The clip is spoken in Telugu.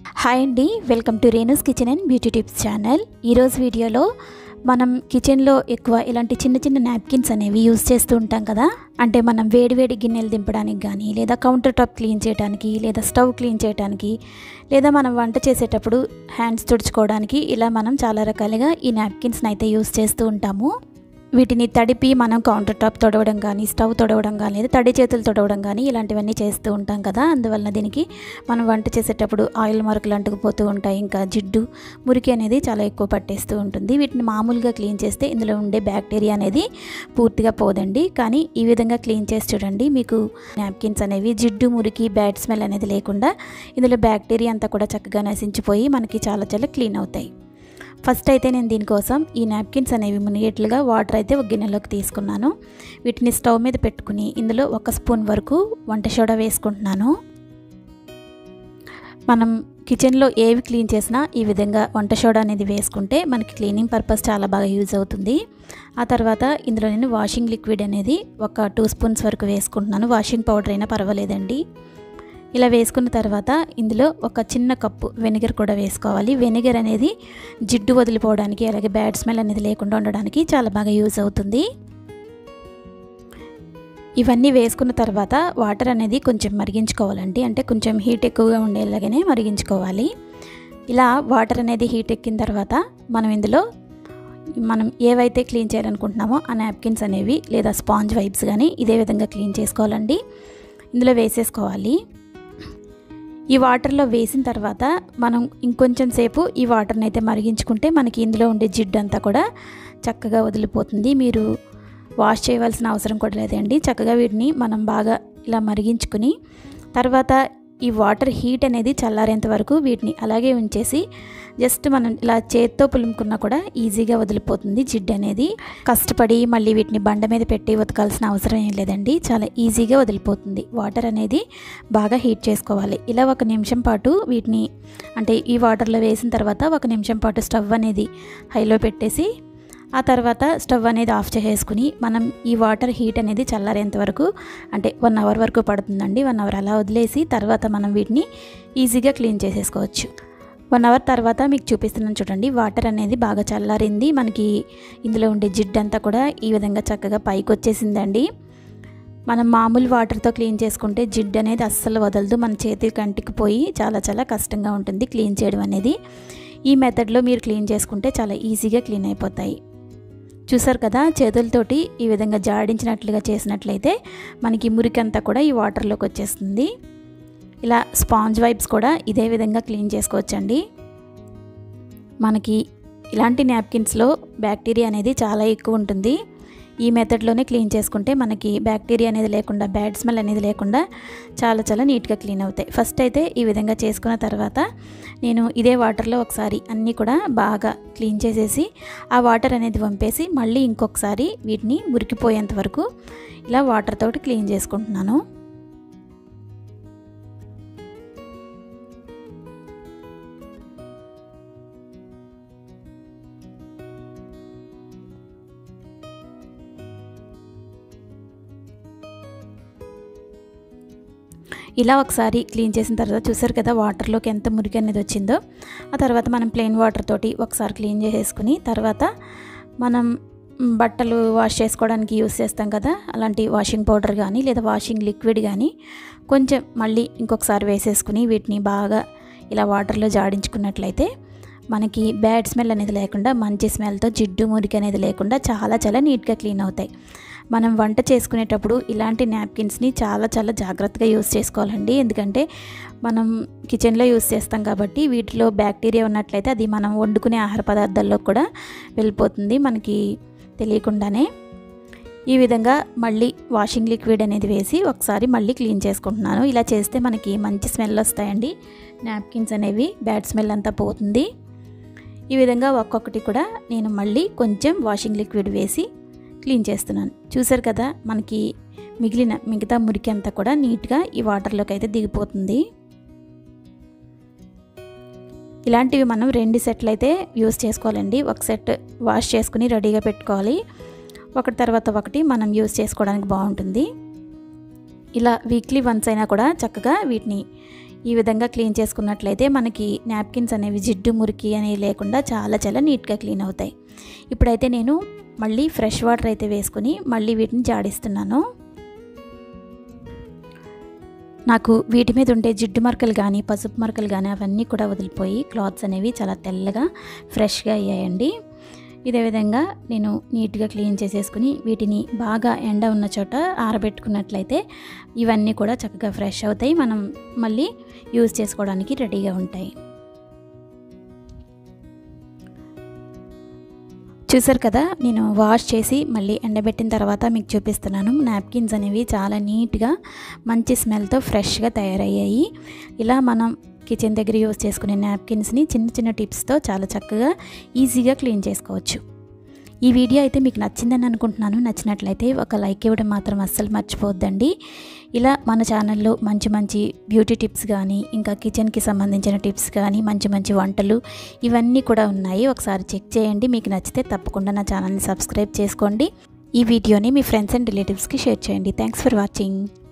హాయ్ అండి welcome to Renu's kitchen and beauty tips channel ఈరోజు వీడియోలో మనం కిచెన్లో ఎక్కువ ఇలాంటి చిన్న చిన్న నాప్కిన్స్ అనేవి యూజ్ చేస్తూ ఉంటాం కదా అంటే మనం వేడివేడి గిన్నెలు దింపడానికి కానీ లేదా కౌంటర్ టాప్ క్లీన్ చేయడానికి లేదా స్టవ్ క్లీన్ చేయడానికి లేదా మనం వంట చేసేటప్పుడు హ్యాండ్స్ తుడుచుకోవడానికి ఇలా మనం చాలా రకాలుగా ఈ నాప్కిన్స్ని అయితే యూజ్ చేస్తూ ఉంటాము వీటిని తడిపి మనం కౌంటర్ టాప్ తొడవడం కానీ స్టవ్ తొడవడం కానీ లేదా తడి చేతులు తొడవడం కానీ ఇలాంటివన్నీ చేస్తూ ఉంటాం కదా అందువలన దీనికి మనం వంట చేసేటప్పుడు ఆయిల్ మరకలు అంటుకుపోతూ ఉంటాయి ఇంకా జిడ్డు మురికి అనేది చాలా ఎక్కువ పట్టేస్తూ ఉంటుంది వీటిని మామూలుగా క్లీన్ చేస్తే ఇందులో ఉండే బ్యాక్టీరియా అనేది పూర్తిగా పోదండి కానీ ఈ విధంగా క్లీన్ చేసి చూడండి మీకు నాప్కిన్స్ అనేవి జిడ్డు మురికి బ్యాడ్ స్మెల్ అనేది లేకుండా ఇందులో బ్యాక్టీరియా అంతా కూడా చక్కగా నశించిపోయి మనకి చాలా చాలా క్లీన్ అవుతాయి ఫస్ట్ అయితే నేను దీనికోసం ఈ నాప్కిన్స్ అనేవి మునిగేట్లుగా వాటర్ అయితే ఒక గిన్నెలోకి తీసుకున్నాను వీటిని స్టవ్ మీద పెట్టుకుని ఇందులో ఒక స్పూన్ వరకు వంట సోడా వేసుకుంటున్నాను మనం కిచెన్లో ఏవి క్లీన్ చేసినా ఈ విధంగా వంట సోడా అనేది వేసుకుంటే మనకి క్లీనింగ్ పర్పస్ చాలా బాగా యూజ్ అవుతుంది ఆ తర్వాత ఇందులో నేను వాషింగ్ లిక్విడ్ అనేది ఒక టూ స్పూన్స్ వరకు వేసుకుంటున్నాను వాషింగ్ పౌడర్ అయినా పర్వాలేదండి ఇలా వేసుకున్న తర్వాత ఇందులో ఒక చిన్న కప్పు వెనిగర్ కూడా వేసుకోవాలి వెనిగర్ అనేది జిడ్డు వదిలిపోవడానికి అలాగే బ్యాడ్ స్మెల్ అనేది లేకుండా ఉండడానికి చాలా బాగా యూజ్ అవుతుంది ఇవన్నీ వేసుకున్న తర్వాత వాటర్ అనేది కొంచెం మరిగించుకోవాలండి అంటే కొంచెం హీట్ ఎక్కువగా ఉండేలాగానే మరిగించుకోవాలి ఇలా వాటర్ అనేది హీట్ ఎక్కిన తర్వాత మనం ఇందులో మనం ఏవైతే క్లీన్ చేయాలనుకుంటున్నామో ఆ నాప్కిన్స్ అనేవి లేదా స్పాంజ్ వైప్స్ కానీ ఇదే విధంగా క్లీన్ చేసుకోవాలండి ఇందులో వేసేసుకోవాలి ఈ వాటర్లో వేసిన తర్వాత మనం ఇంకొంచెం సేపు ఈ వాటర్ని అయితే మరిగించుకుంటే మనకి ఇందులో ఉండే జిడ్డు అంతా కూడా చక్కగా వదిలిపోతుంది మీరు వాష్ చేయవలసిన అవసరం కూడా లేదండి చక్కగా వీటిని మనం బాగా ఇలా మరిగించుకుని తర్వాత ఈ వాటర్ హీట్ అనేది చల్లారేంత వరకు వీటిని అలాగే ఉంచేసి జస్ట్ మనం ఇలా చేత్తో పులుముకున్నా కూడా ఈజీగా వదిలిపోతుంది జిడ్డు అనేది కష్టపడి మళ్ళీ వీటిని బండ మీద పెట్టి ఉతకాల్సిన అవసరం ఏం లేదండి చాలా ఈజీగా వదిలిపోతుంది వాటర్ అనేది బాగా హీట్ చేసుకోవాలి ఇలా ఒక నిమిషం పాటు వీటిని అంటే ఈ వాటర్లో వేసిన తర్వాత ఒక నిమిషం పాటు స్టవ్ అనేది హైలో పెట్టేసి ఆ తర్వాత స్టవ్ అనేది ఆఫ్ చేసేసుకుని మనం ఈ వాటర్ హీట్ అనేది చల్లారేంత వరకు అంటే వన్ అవర్ వరకు పడుతుందండి వన్ అవర్ అలా వదిలేసి తర్వాత మనం వీటిని ఈజీగా క్లీన్ చేసేసుకోవచ్చు వన్ అవర్ తర్వాత మీకు చూపిస్తున్నాను చూడండి వాటర్ అనేది బాగా చల్లారింది మనకి ఇందులో ఉండే జిడ్డు అంతా కూడా ఈ విధంగా చక్కగా పైకి వచ్చేసిందండి మనం మామూలు వాటర్తో క్లీన్ చేసుకుంటే జిడ్డు అనేది అస్సలు వదలదు మన చేతి కంటికి పోయి చాలా చాలా కష్టంగా ఉంటుంది క్లీన్ చేయడం అనేది ఈ మెథడ్లో మీరు క్లీన్ చేసుకుంటే చాలా ఈజీగా క్లీన్ అయిపోతాయి చూసారు కదా చేతులతోటి ఈ విధంగా జాడించినట్లుగా చేసినట్లయితే మనకి మురికంతా కూడా ఈ వాటర్లోకి వచ్చేస్తుంది ఇలా స్పాంజ్ వైప్స్ కూడా ఇదే విధంగా క్లీన్ చేసుకోవచ్చండి మనకి ఇలాంటి నాప్కిన్స్లో బ్యాక్టీరియా అనేది చాలా ఎక్కువ ఉంటుంది ఈ మెథడ్లోనే క్లీన్ చేసుకుంటే మనకి బ్యాక్టీరియా అనేది లేకుండా బ్యాడ్ స్మెల్ అనేది లేకుండా చాలా చాలా నీట్గా క్లీన్ అవుతాయి ఫస్ట్ అయితే ఈ విధంగా చేసుకున్న తర్వాత నేను ఇదే వాటర్లో ఒకసారి అన్నీ కూడా బాగా క్లీన్ చేసేసి ఆ వాటర్ అనేది వంపేసి మళ్ళీ ఇంకొకసారి వీటిని మురికిపోయేంత వరకు ఇలా వాటర్ తోటి క్లీన్ చేసుకుంటున్నాను ఇలా ఒకసారి క్లీన్ చేసిన తర్వాత చూసారు కదా వాటర్లోకి ఎంత మురికి అనేది వచ్చిందో ఆ తర్వాత మనం ప్లెయిన్ వాటర్ తోటి ఒకసారి క్లీన్ చేసేసుకుని తర్వాత మనం బట్టలు వాష్ చేసుకోవడానికి యూస్ చేస్తాం కదా అలాంటి వాషింగ్ పౌడర్ కానీ లేదా వాషింగ్ లిక్విడ్ కానీ కొంచెం మళ్ళీ ఇంకొకసారి వేసేసుకుని వీటిని బాగా ఇలా వాటర్లో జాడించుకున్నట్లయితే మనకి బ్యాడ్ స్మెల్ అనేది లేకుండా మంచి స్మెల్తో జిడ్డు మురికి అనేది లేకుండా చాలా చాలా నీట్గా క్లీన్ అవుతాయి మనం వంట చేసుకునేటప్పుడు ఇలాంటి నాప్కిన్స్ని చాలా చాలా జాగ్రత్తగా యూస్ చేసుకోవాలండి ఎందుకంటే మనం కిచెన్లో యూస్ చేస్తాం కాబట్టి వీటిలో బ్యాక్టీరియా ఉన్నట్లయితే అది మనం వండుకునే ఆహార పదార్థాల్లో కూడా వెళ్ళిపోతుంది మనకి తెలియకుండానే ఈ విధంగా మళ్ళీ వాషింగ్ లిక్విడ్ అనేది వేసి ఒకసారి మళ్ళీ క్లీన్ చేసుకుంటున్నాను ఇలా చేస్తే మనకి మంచి స్మెల్ వస్తాయండి నాప్కిన్స్ అనేవి బ్యాడ్ స్మెల్ అంతా పోతుంది ఈ విధంగా ఒక్కొక్కటి కూడా నేను మళ్ళీ కొంచెం వాషింగ్ లిక్విడ్ వేసి క్లీన్ చేస్తున్నాను చూసారు కదా మనకి మిగిలిన మిగతా మురికి అంతా కూడా నీట్గా ఈ వాటర్లోకి అయితే దిగిపోతుంది ఇలాంటివి మనం రెండు సెట్లు అయితే యూస్ చేసుకోవాలండి ఒక సెట్ వాష్ చేసుకుని రెడీగా పెట్టుకోవాలి ఒకటి తర్వాత ఒకటి మనం యూస్ చేసుకోవడానికి బాగుంటుంది ఇలా వీక్లీ వన్స్ అయినా కూడా చక్కగా వీటిని ఈ విధంగా క్లీన్ చేసుకున్నట్లయితే మనకి నాప్కిన్స్ అనేవి జిడ్డు మురికి అనేవి లేకుండా చాలా చాలా నీట్గా క్లీన్ అవుతాయి ఇప్పుడైతే నేను మళ్ళీ ఫ్రెష్ వాటర్ అయితే వేసుకుని మళ్ళీ వీటిని జాడిస్తున్నాను నాకు వీటి మీద ఉండే జిడ్డు మరకలు కానీ పసుపు మరకలు కానీ అవన్నీ కూడా వదిలిపోయి క్లాత్స్ అనేవి చాలా తెల్లగా ఫ్రెష్గా అయ్యాయండి ఇదే విధంగా నేను నీట్గా క్లీన్ చేసేసుకుని వీటిని బాగా ఎండ ఉన్న చోట ఆరబెట్టుకున్నట్లయితే ఇవన్నీ కూడా చక్కగా ఫ్రెష్ అవుతాయి మనం మళ్ళీ యూజ్ చేసుకోవడానికి రెడీగా ఉంటాయి చూసారు కదా నేను వాష్ చేసి మళ్ళీ ఎండబెట్టిన తర్వాత మీకు చూపిస్తున్నాను నాప్కిన్స్ అనేవి చాలా నీట్గా మంచి స్మెల్తో ఫ్రెష్గా తయారయ్యాయి ఇలా మనం కిచెన్ దగ్గర యూస్ చేసుకునే నాప్కిన్స్ని చిన్న చిన్న టిప్స్తో చాలా చక్కగా ఈజీగా క్లీన్ చేసుకోవచ్చు ఈ వీడియో అయితే మీకు నచ్చిందని అనుకుంటున్నాను నచ్చినట్లయితే ఒక లైక్ ఇవ్వడం మాత్రం అస్సలు మర్చిపోవద్దండి ఇలా మన ఛానల్లో మంచి మంచి బ్యూటీ టిప్స్ కానీ ఇంకా కిచెన్కి సంబంధించిన టిప్స్ కానీ మంచి మంచి వంటలు ఇవన్నీ కూడా ఉన్నాయి ఒకసారి చెక్ చేయండి మీకు నచ్చితే తప్పకుండా నా ఛానల్ని సబ్స్క్రైబ్ చేసుకోండి ఈ వీడియోని మీ ఫ్రెండ్స్ అండ్ రిలేటివ్స్కి షేర్ చేయండి థ్యాంక్స్ ఫర్ వాచింగ్